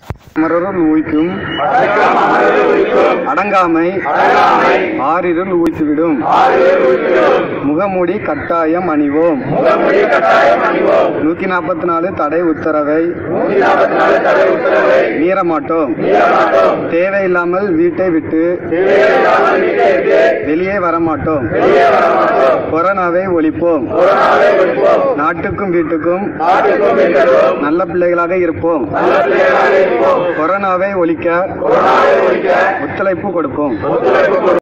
அமரருள் ஊய்க்கும் அடங்காமை ஆறிருள் ஊய்த்துவிடும் முகமூடி கட்டாயம் அணிவோம் நூத்தி நாற்பத்தி நாலு தடை உத்தரவை மீறமாட்டோம் தேவையில்லாமல் வீட்டை விட்டு வெளியே வரமாட்டோம் கொரோனாவை ஒழிப்போம் நாட்டுக்கும் வீட்டுக்கும் நல்ல பிள்ளைகளாக இருப்போம் கொரோனாவை ஒழிக்க ஒத்துழைப்பு கொடுப்போம்